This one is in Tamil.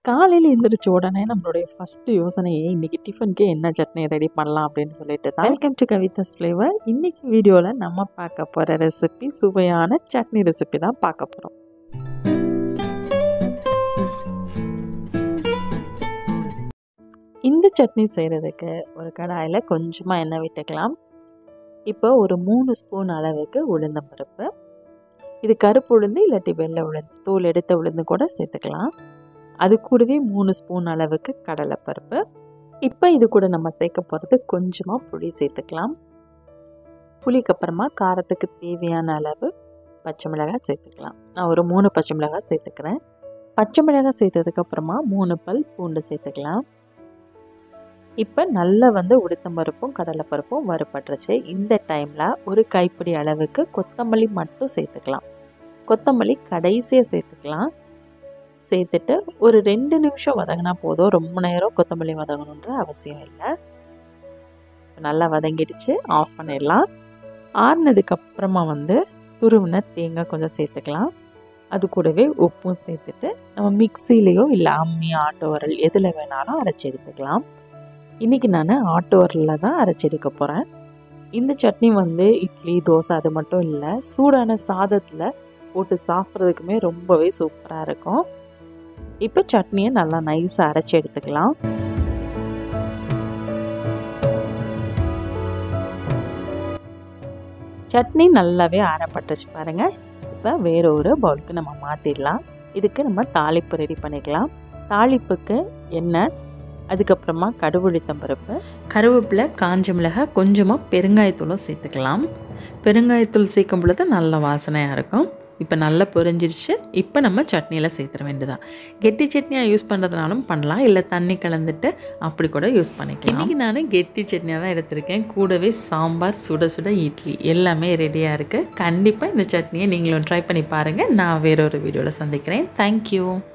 காலையில் எழுந்திரிச்ச உடனே நம்மளுடைய ஃபஸ்ட்டு யோசனையே இன்றைக்கி டிஃபனுக்கு என்ன சட்னி ரெடி பண்ணலாம் அப்படின்னு சொல்லிட்டு தான் வெல்கம் டு கவிதாஸ் ஃப்ளேவர் இன்றைக்கி வீடியோவில் நம்ம பார்க்க போகிற ரெசிபி சுவையான சட்னி ரெசிபி தான் பார்க்க போகிறோம் இந்த சட்னி செய்கிறதுக்கு ஒரு கடாயில் கொஞ்சமாக எண்ணெய் விட்டுக்கலாம் இப்போ ஒரு மூணு ஸ்பூன் அளவுக்கு உளுந்தம் பருப்பு இது கருப்பு உளுந்து இல்லாட்டி வெள்ளை உளுந்து தூள் எடுத்த உளுந்து கூட சேர்த்துக்கலாம் அது கூடவே மூணு ஸ்பூன் அளவுக்கு கடலைப்பருப்பு இப்போ இது கூட நம்ம சேர்க்க போகிறது கொஞ்சமாக புளி சேர்த்துக்கலாம் புளிக்கு அப்புறமா காரத்துக்கு தேவையான அளவு பச்சை மிளகாய் சேர்த்துக்கலாம் நான் ஒரு மூணு பச்சை மிளகாய் சேர்த்துக்கிறேன் பச்சை மிளகாய் சேர்த்ததுக்கப்புறமா மூணு பல் பூண்டு சேர்த்துக்கலாம் இப்போ நல்லா வந்து உளுத்தம்பருப்பும் கடலைப்பருப்பும் வறுபட்டுருச்சு இந்த டைமில் ஒரு கைப்பிடி அளவுக்கு கொத்தமல்லி மட்டும் சேர்த்துக்கலாம் கொத்தமல்லி கடைசியாக சேர்த்துக்கலாம் சேர்த்துட்டு ஒரு ரெண்டு நிமிஷம் வதங்கினா போதும் ரொம்ப நேரம் கொத்தமல்லி வதங்கணுன்ற அவசியம் இல்லை நல்லா வதங்கிடுச்சு ஆஃப் பண்ணிடலாம் ஆறுனதுக்கப்புறமா வந்து துருவின தேங்காய் கொஞ்சம் சேர்த்துக்கலாம் அது கூடவே உப்பும் சேர்த்துட்டு நம்ம மிக்சிலேயோ இல்லை அம்மி ஆட்டோ வரல் எதில் வேணாலும் அரைச்சி எடுத்துக்கலாம் இன்றைக்கி நான் ஆட்டோ வரலில் தான் அரைச்சி எடுக்க போகிறேன் இந்த சட்னி வந்து இட்லி தோசை அது மட்டும் இல்லை சூடான சாதத்தில் போட்டு சாப்பிட்றதுக்குமே ரொம்பவே சூப்பராக இருக்கும் இப்போ சட்னியை நல்லா நைஸாக அரைச்சி எடுத்துக்கலாம் சட்னி நல்லாவே ஆறப்பட்டுச்சு பாருங்கள் இப்போ வேற ஒரு பவுலுக்கு நம்ம மாற்றிடலாம் இதுக்கு நம்ம தாளிப்பு ரெடி பண்ணிக்கலாம் தாளிப்புக்கு எண்ணெய் அதுக்கப்புறமா கடுகுழித்தம் பருப்பு கருவேப்பிலை காஞ்ச மிளகாய் கொஞ்சமாக பெருங்காயத்தூளும் சேர்த்துக்கலாம் பெருங்காயத்தூள் சேர்க்கும் பொழுது நல்ல வாசனையாக இருக்கும் இப்போ நல்லா பொரிஞ்சிருச்சு இப்போ நம்ம சட்னியில் சேர்த்துற வேண்டியதான் கெட்டி சட்னியாக யூஸ் பண்ணுறதுனாலும் பண்ணலாம் இல்லை தண்ணி கலந்துட்டு அப்படி கூட யூஸ் பண்ணிக்கலாம் இன்றைக்கி நான் கெட்டி சட்னியாக தான் எடுத்திருக்கேன் கூடவே சாம்பார் சுட சுட இட்லி எல்லாமே ரெடியாக இருக்குது கண்டிப்பாக இந்த சட்னியை நீங்களும் ட்ரை பண்ணி பாருங்கள் நான் வேறொரு வீடியோவில் சந்திக்கிறேன் தேங்க்யூ